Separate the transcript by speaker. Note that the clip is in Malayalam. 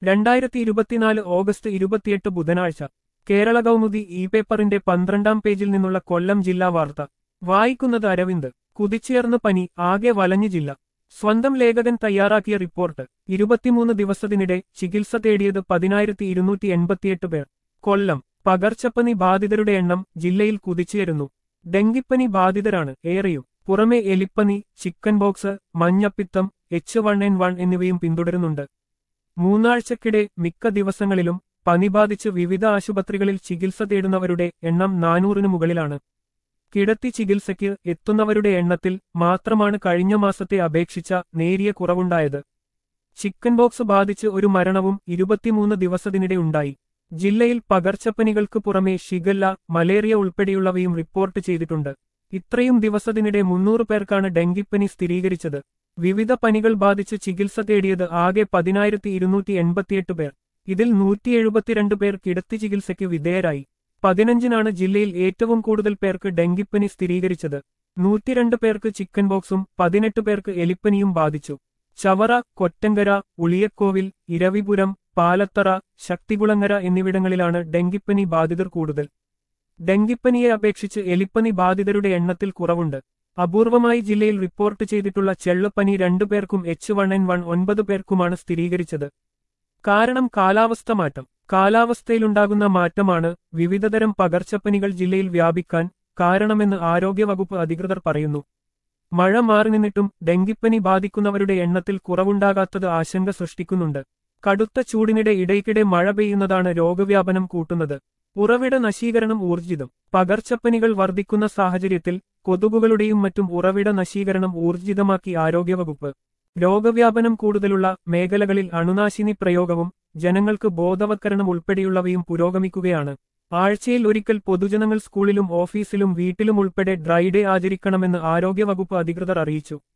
Speaker 1: രണ്ടായിരത്തി ഇരുപത്തിനാല് ഓഗസ്റ്റ് ഇരുപത്തിയെട്ട് ബുധനാഴ്ച കേരള കൗമുദി ഇ പേപ്പറിന്റെ പന്ത്രണ്ടാം പേജിൽ നിന്നുള്ള കൊല്ലം ജില്ലാ വാർത്ത വായിക്കുന്നത് അരവിന്ദ് കുതിച്ചുയർന്ന പനി ആകെ വലഞ്ഞു ജില്ല സ്വന്തം ലേഖകൻ തയ്യാറാക്കിയ റിപ്പോർട്ട് ഇരുപത്തിമൂന്ന് ദിവസത്തിനിടെ ചികിത്സ തേടിയത് പതിനായിരത്തി ഇരുന്നൂറ്റി എൺപത്തിയെട്ട് പേർ കൊല്ലം പകർച്ചപ്പനി ബാധിതരുടെ എണ്ണം ജില്ലയിൽ കുതിച്ചുയരുന്നു ഡെങ്കിപ്പനി ബാധിതരാണ് ഏറെയും പുറമെ എലിപ്പനി ചിക്കൻ ബോക്സ് മഞ്ഞപ്പിത്തം എച്ച് വൺ എൻ വൺ എന്നിവയും പിന്തുടരുന്നുണ്ട് മൂന്നാഴ്ചക്കിടെ മിക്ക ദിവസങ്ങളിലും പനി ബാധിച്ച് വിവിധ ആശുപത്രികളിൽ ചികിത്സ തേടുന്നവരുടെ എണ്ണം നാനൂറിനു മുകളിലാണ് കിടത്തി ചികിത്സയ്ക്ക് എത്തുന്നവരുടെ എണ്ണത്തിൽ മാത്രമാണ് കഴിഞ്ഞ മാസത്തെ അപേക്ഷിച്ച നേരിയ കുറവുണ്ടായത് ചിക്കൻ ബോക്സ് ബാധിച്ച് ഒരു മരണവും ഇരുപത്തിമൂന്ന് ദിവസത്തിനിടെ ഉണ്ടായി ജില്ലയിൽ പകർച്ചപ്പനികൾക്ക് പുറമെ ഷിഗല്ല മലേറിയ ഉൾപ്പെടെയുള്ളവയും റിപ്പോർട്ട് ചെയ്തിട്ടുണ്ട് ഇത്രയും ദിവസത്തിനിടെ മുന്നൂറ് പേർക്കാണ് ഡെങ്കിപ്പനി സ്ഥിരീകരിച്ചത് വിവിധ പനികൾ ബാധിച്ച് ചികിത്സ തേടിയത് ആകെ പതിനായിരത്തി ഇരുന്നൂറ്റി എൺപത്തിയെട്ട് പേർ ഇതിൽ നൂറ്റി എഴുപത്തിരണ്ട് പേർ കിടത്തി ചികിത്സയ്ക്ക് വിധേയരായി പതിനഞ്ചിനാണ് ജില്ലയിൽ ഏറ്റവും കൂടുതൽ പേർക്ക് ഡെങ്കിപ്പനി സ്ഥിരീകരിച്ചത് നൂറ്റിരണ്ട് പേർക്ക് ചിക്കൻ ബോക്സും പതിനെട്ട് പേർക്ക് എലിപ്പനിയും ബാധിച്ചു ചവറ കൊറ്റങ്കര ഉളിയക്കോവിൽ ഇരവിപുരം പാലത്തറ ശക്തികുളങ്ങര എന്നിവിടങ്ങളിലാണ് ഡെങ്കിപ്പനി ബാധിതർ കൂടുതൽ ഡെങ്കിപ്പനിയെ അപേക്ഷിച്ച് എലിപ്പനി ബാധിതരുടെ എണ്ണത്തിൽ കുറവുണ്ട് അപൂർവമായി ജില്ലയിൽ റിപ്പോർട്ട് ചെയ്തിട്ടുള്ള ചെള്ളുപ്പനി രണ്ടുപേർക്കും എച്ച് വൺ എൻ വൺ ഒൻപത് പേർക്കുമാണ് സ്ഥിരീകരിച്ചത് കാരണം കാലാവസ്ഥ മാറ്റം കാലാവസ്ഥയിലുണ്ടാകുന്ന മാറ്റമാണ് വിവിധതരം പകർച്ചപ്പനികൾ ജില്ലയിൽ വ്യാപിക്കാൻ കാരണമെന്ന് ആരോഗ്യവകുപ്പ് അധികൃതർ പറയുന്നു മഴ മാറി നിന്നിട്ടും ഡെങ്കിപ്പനി ബാധിക്കുന്നവരുടെ എണ്ണത്തിൽ കുറവുണ്ടാകാത്തത് ആശങ്ക സൃഷ്ടിക്കുന്നുണ്ട് കടുത്ത ചൂടിനിടെ ഇടയ്ക്കിടെ മഴ പെയ്യുന്നതാണ് രോഗവ്യാപനം കൂട്ടുന്നത് ഉറവിട നശീകരണം ഊർജിതം പകർച്ചപ്പനികൾ വർദ്ധിക്കുന്ന സാഹചര്യത്തിൽ കൊതുകുകളുടെയും മറ്റും ഉറവിട നശീകരണം ഊർജിതമാക്കി ആരോഗ്യവകുപ്പ് രോഗവ്യാപനം കൂടുതലുള്ള മേഖലകളിൽ അണുനാശിനി പ്രയോഗവും ജനങ്ങൾക്ക് ബോധവത്കരണം ഉൾപ്പെടെയുള്ളവയും പുരോഗമിക്കുകയാണ് ആഴ്ചയിൽ ഒരിക്കൽ പൊതുജനങ്ങൾ സ്കൂളിലും ഓഫീസിലും വീട്ടിലും ഉൾപ്പെടെ ഡ്രൈ ഡേ ആചരിക്കണമെന്ന് ആരോഗ്യവകുപ്പ് അധികൃതർ അറിയിച്ചു